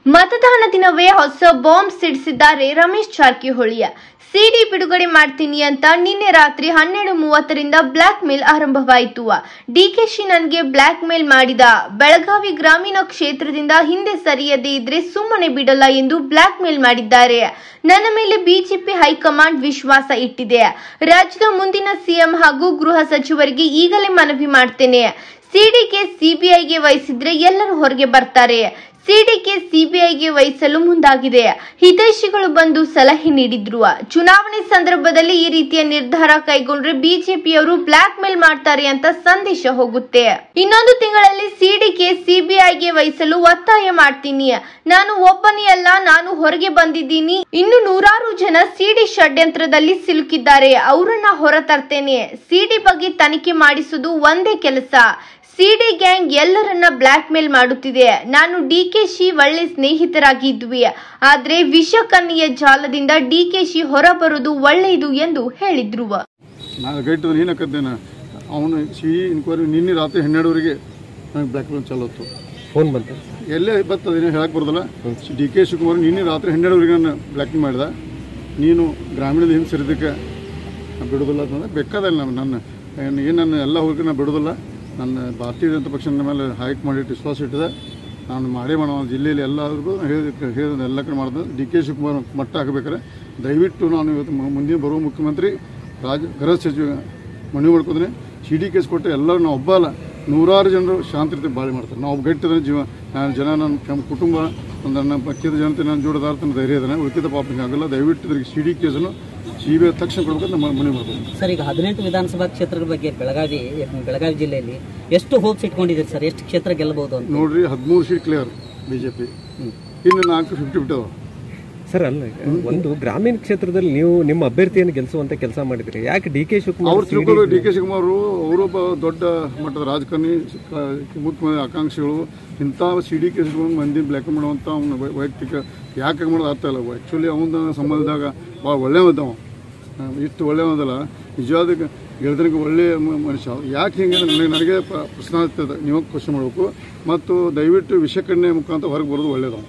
ಮತದಾನ ದಿನವೇ ಹೊಸ ಬಾಂಬ್ ಸಿಡಿಸಿದ್ದಾರೆ ರಮೇಶ್ ಜಾರಕಿಹೊಳಿ ಸಿಡಿ ಬಿಡುಗಡೆ ಮಾಡ್ತೀನಿ ಅಂತ ನಿನ್ನೆ ರಾತ್ರಿ ಹನ್ನೆರಡು ಮೂವತ್ತರಿಂದ ಬ್ಲಾಕ್ ಮೇಲ್ ಆರಂಭವಾಯಿತು ಡಿಕೆಶಿ ನನಗೆ ಬ್ಲಾಕ್ ಮೇಲ್ ಮಾಡಿದ ಬೆಳಗಾವಿ ಗ್ರಾಮೀಣ ಕ್ಷೇತ್ರದಿಂದ ಹಿಂದೆ ಸರಿಯದೇ ಇದ್ರೆ ಸುಮ್ಮನೆ ಬಿಡಲ್ಲ ಎಂದು ಬ್ಲಾಕ್ ಮೇಲ್ ಮಾಡಿದ್ದಾರೆ ನನ್ನ ಮೇಲೆ ಬಿಜೆಪಿ ಹೈಕಮಾಂಡ್ ವಿಶ್ವಾಸ ಇಟ್ಟಿದೆ ರಾಜ್ಯದ ಮುಂದಿನ ಸಿಎಂ ಹಾಗೂ ಗೃಹ ಸಚಿವರಿಗೆ ಈಗಲೇ ಮನವಿ ಮಾಡ್ತೇನೆ ಸಿಡಿಗೆ ಸಿಬಿಐಗೆ ವಹಿಸಿದ್ರೆ ಎಲ್ಲರೂ ಹೊರಗೆ ಬರ್ತಾರೆ ಸಿಡಿಗೆ ಸಿಬಿಐಗೆ ವಹಿಸಲು ಮುಂದಾಗಿದೆ ಹಿತೈಷಿಗಳು ಬಂದು ಸಲಹೆ ನೀಡಿದ್ರು ಚುನಾವಣೆ ಸಂದರ್ಭದಲ್ಲಿ ಈ ರೀತಿಯ ನಿರ್ಧಾರ ಕೈಗೊಂಡ್ರೆ ಬಿಜೆಪಿಯವರು ಬ್ಲಾಕ್ ಮೇಲ್ ಮಾಡ್ತಾರೆ ಅಂತ ಸಂದೇಶ ಹೋಗುತ್ತೆ ಇನ್ನೊಂದು ತಿಂಗಳಲ್ಲಿ ಸಿಡಿಗೆ ಸಿಬಿಐಗೆ ವಹಿಸಲು ಒತ್ತಾಯ ಮಾಡ್ತೀನಿ ನಾನು ಒಬ್ಬನೇ ಅಲ್ಲ ನಾನು ಹೊರಗೆ ಬಂದಿದ್ದೀನಿ ಇನ್ನು ನೂರಾರು ಜನ ಸಿಡಿ ಷಡ್ಯಂತ್ರದಲ್ಲಿ ಸಿಲುಕಿದ್ದಾರೆ ಅವರನ್ನ ಹೊರತರ್ತೇನೆ ಸಿಡಿ ಬಗ್ಗೆ ತನಿಖೆ ಮಾಡಿಸುವುದು ಒಂದೇ ಕೆಲಸ ಸಿಡಿ ಗ್ಯಾಂಗ್ ಎಲ್ಲರನ್ನ ಬ್ಲಾಕ್ ಮೇಲ್ ಮಾಡುತ್ತಿದೆ ನಾನು ಡಿಕೆಶಿ ಒಳ್ಳೆ ಸ್ನೇಹಿತರಾಗಿದ್ವಿ ಆದ್ರೆ ವಿಷಕನ್ನಿಯ ಜಾಲದಿಂದ ಡಿಕೆಶಿ ಹೊರಬರುವುದು ಒಳ್ಳೆಯದು ಎಂದು ಹೇಳಿದ್ರು ನಾನು ಗೈಟು ನೀನು ಹಾಕದ್ದೇನೆ ಅವನು ಸಿ ಇನ್ಕ್ವೈರಿ ನಿನ್ನೆ ರಾತ್ರಿ ಹನ್ನೆರಡುವರೆಗೆ ನನಗೆ ಬ್ಲ್ಯಾಕ್ ಮೇಲ್ ಚಾಲೋತ್ತು ಫೋನ್ ಬಂತು ಎಲ್ಲೇ ಬರ್ತದೆ ಏನೋ ಹೇಳಕ್ಕೆ ಬರೋದಲ್ಲ ಡಿ ಕೆ ಶಿವಕುಮಾರ್ ನಿನ್ನೆ ರಾತ್ರಿ ಹನ್ನೆರಡುವರೆಗೆ ನಾನು ಬ್ಲ್ಯಾಕ್ ಮೇಲ್ ಮಾಡಿದ ನೀನು ಗ್ರಾಮೀಣದ ಹಿಂದೆ ಸೇರಿದ್ದಕ್ಕೆ ನಾನು ಬಿಡೋದಿಲ್ಲ ಅಂತಂದ್ರೆ ಬೇಕಾದಲ್ಲ ನಾನು ನನ್ನ ಏನು ಏನು ನನ್ನ ಎಲ್ಲ ಹೋಗಿ ನಾನು ಬಿಡೋದಿಲ್ಲ ನನ್ನ ಭಾರತೀಯ ಜನತಾ ಪಕ್ಷ ನನ್ನ ಮೇಲೆ ಹೈಕ್ ಮಾಡಿಟ್ಟು ವಿಶ್ವಾಸ ಇಟ್ಟಿದೆ ನಾನು ಮಾಡೇ ಮಾಡೋ ಜಿಲ್ಲೆಯಲ್ಲಿ ಎಲ್ಲರಿಗೂ ಹೇಳಿದ ಹೇಳಿದ ಎಲ್ಲ ಕಡೆ ಮಾಡಿದೆ ಡಿ ಕೆ ಶಿವಕುಮಾರ್ ಮಟ್ಟ ಹಾಕಬೇಕಾದ್ರೆ ದಯವಿಟ್ಟು ನಾನು ಇವತ್ತು ಮು- ಮುಂದಿನ ಬರುವ ಮುಖ್ಯಮಂತ್ರಿ ರಾಜ ಗೃಹ ಸಚಿವ ಮನವಿ ಮಾಡ್ಕೋದ್ರೆ ಸಿ ಡಿ ಕೇಸ್ ಕೊಟ್ಟು ಎಲ್ಲರೂ ನಾವು ಒಬ್ಬ ಅಲ್ಲ ನೂರಾರು ಜನರು ಶಾಂತಿ ರೀತಿ ಬಾಳೆ ಮಾಡ್ತಾರೆ ನಾವು ಗಟ್ಟಿದ್ರೆ ಜೀವ ನಾನು ಜನ ನನ್ನ ನಮ್ಮ ಕುಟುಂಬ ಒಂದು ನನ್ನ ಪಕ್ಷದ ಜನತೆ ನನ್ನ ಜೋಡದಾರ ತನ್ನ ಧೈರ್ಯ ಇದ್ದಾನೆ ಉಳಿದ ಪಾಪ ಆಗಲ್ಲ ದಯವಿಟ್ಟು ಇದ್ರಿಗೆ ಸಿ ಡಿ ಕೇಸನ್ನು ಸಿ ಬಿ ಐ ತಕ್ಷಣ ಕೊಡ್ಬೇಕು ನಮ್ಮ ಮನವಿ ಮಾಡ್ಬೋದು ಸರ್ ಈಗ ಹದಿನೆಂಟು ವಿಧಾನಸಭಾ ಕ್ಷೇತ್ರಗಳ ಬಗ್ಗೆ ಬೆಳಗಾವಿ ಬೆಳಗಾವಿ ಜಿಲ್ಲೆಯಲ್ಲಿ ಎಷ್ಟು ಹೋಪ್ಸ್ ಇಟ್ಕೊಂಡಿದ್ದೀರಿ ಸರ್ ಎಷ್ಟು ಕ್ಷೇತ್ರ ಗೆಲ್ಲಬಹುದು ಅಂತ ನೋಡ್ರಿ ಹದಿಮೂರು seat clear B J P ಇನ್ನು ನಾಲ್ಕು ಫಿಫ್ಟಿ ಫಿಫ್ಟಿ ಅದಾವ ಸರ್ ಅಲ್ಲ ಒಂದು ಗ್ರಾಮೀಣ ಕ್ಷೇತ್ರದಲ್ಲಿ ನೀವು ನಿಮ್ಮ ಅಭ್ಯರ್ಥಿಯನ್ನು ಗೆಲ್ಲಿಸುವಂತ ಕೆಲಸ ಮಾಡಿದ್ರಿ ಯಾಕೆ ಡಿ ಕೆ ಶಿವಕುಮಾರ್ ಅವ್ರು ತಿಳ್ಕೊಳ್ಳೋ ಡಿ ಕೆ ಶಿವಕುಮಾರ್ ಅವರೊಬ್ಬ ದೊಡ್ಡ ಮಟ್ಟದ ರಾಜಕಾರಣಿ ಕ- ಮುಖ್ಯಮಂತ್ರಿ ಆಕಾಂಕ್ಷಿಗಳು ಇಂಥ ಸಿ ಡಿ ಕೇಸ್ ಮಂದಿ ಬ್ಲ್ಯಾಕ್ ಮಾಡುವಂಥ ಅವನ ವೈ- ವೈಯಕ್ತಿಕ ಯಾಕೆ ಮಾಡೋದು ಆಗ್ತಾ ಇಲ್ಲ ಆ್ಯಕ್ಚುಲಿ ಅವನ ಸಂಬಂಧದಾಗ ಭಾಳ ಒಳ್ಳೆಯವದವ ಇಷ್ಟು ಒಳ್ಳೆಯವದಲ್ಲ ನಿಜವಾದ ಗೆಳೆದನಿಗೆ ಒಳ್ಳೆಯ ಮ- ಮನುಷ್ಯ ಯಾಕೆ ಹಿಂಗೆ ನನಗೆ ನನಗೆ ಪ- ಪ್ರಶ್ನೆ ಆಗ್ತದೆ ನೀವು ಕ್ವಶನ್ ಮಾಡಬೇಕು ಮತ್ತು ದಯವಿಟ್ಟು ವಿಷಕನ್ನೆ ಮುಖಾಂತರ ಹೊರಗೆ ಬರೋದು ಒಳ್ಳೇದವ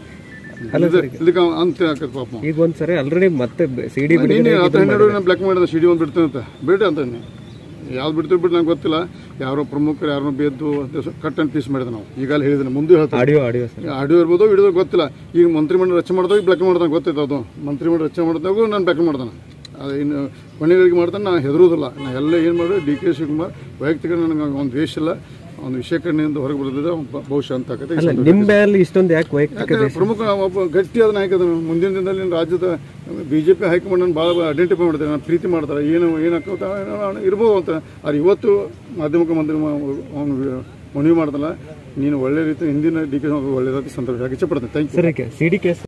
ಇದಕ್ಕೆ ಅಂತ ಹಾಕತ್ತೆ ಪಾಪ ಈಗ ಒಂದ್ಸರಿ ಆಲ್ರೆಡಿ ಮತ್ತೆ ಸಿ ಡಿ ನೀನು ಹತ್ತು ಹನ್ನೆರಡು ನಾನು ಬ್ಲ್ಯಾಕ್ ಮಾಡಿದ ಸಿಡಿ ಒಂದು ಬಿಡ್ತೇನೆ ಅಂತ ಬಿಡಿ ಅಂತ ಯಾವ್ದು ಬಿಡ್ತೀವಿ ಬಿಟ್ಟು ನಂಗೆ ಗೊತ್ತಿಲ್ಲ ಯಾರೋ ಪ್ರಮುಖರು ಯಾರನ್ನೋ ಬೇದ್ದು ಕಟ್ ಆ್ಯಂಡ್ ಪೀಸ್ ಮಾಡಿದೆ ನಾವು ಈಗಲೇ ಹೇಳಿದ್ರೆ ಮುಂದೆ ಹೇಳ್ತಾರೆ ಆಡಿಯೋ ಆಡಿಯೋ ಸರ್ ಆಡಿಯೋ ಇರ್ಬೋದು ಹಿಡಿದು ಗೊತ್ತಿಲ್ಲ ಈಗ ಮಂತ್ರಿಮಂಡಲ ರಚನೆ ಮಾಡಿದಾಗ ಬ್ಲ್ಯಾಕ್ ಮಾಡ್ದಂಗೆ ಗೊತ್ತೈತೆ ಅದು ಮಂತ್ರಿಮಂಡಲ ರಚನೆ ಮಾಡಿದಾಗೂ ನಾನು ಬ್ಲ್ಯಾಕ್ ಮಾಡ್ತಾನೆ ಅದು ಇನ್ನು ಕೊನೆಗಳಿಗೆ ಮಾಡ್ತಾನೆ ನಾನು ಹೆದರೋದಿಲ್ಲ ನಾನು ಎಲ್ಲ ಏನು ಮಾಡಿ ಡಿ ಕೆ ಶಿವಕುಮಾರ್ ವೈಯಕ್ತಿಕ ನನಗೆ ಒಂದು ದ್ವೇಷ ಇಲ್ಲ ಒಂದು ವಿಷಯಕರಣೆಯಿಂದ ಹೊರಗೆ ಬರ್ತದೆ ಬಹುಶಃ ಅಂತ ಆಕತ್ತೆ ಅಲ್ಲ ನಿಮ್ಮ ಮೇಲೆ ಇಷ್ಟೊಂದು ಯಾಕೆ ವೈಯಕ್ತಿಕ ಯಾಕಂದ್ರೆ ಪ್ರಮುಖ ಒಬ್ಬ ಗಟ್ಟಿಯಾದ ನಾಯಕ ಅದನ್ನು ಮುಂದಿನ ದಿನದಲ್ಲಿ ರಾಜ್ಯದ ಬಿಜೆಪಿ ಹೈಕಮಾಂಡ್ ಭಾಳ ಐಡೆಂಟಿಫೈ ಮಾಡ್ತಾರೆ ನಾನು ಪ್ರೀತಿ ಮಾಡ್ತಾರೆ ಏನು ಏನಾಗ್ತದೆ ಇರ್ಬೋದು ಅಂತ ಆದ್ರೆ ಇವತ್ತು ಮಾಧ್ಯಮಿಕ ಮಂತ್ರಿ ಅವನು ಮನವಿ ಮಾಡ್ದಲ್ಲ ನೀನು ಒಳ್ಳೆ ರೀತಿ ಹಿಂದಿನ ಡಿ ಕೆ ಒಳ್ಳೆದಾಗಿ ಸಂದರ್ಭ ಇಚ್ಛೆ ಪಡ್ತೇನೆ thank you sir C D case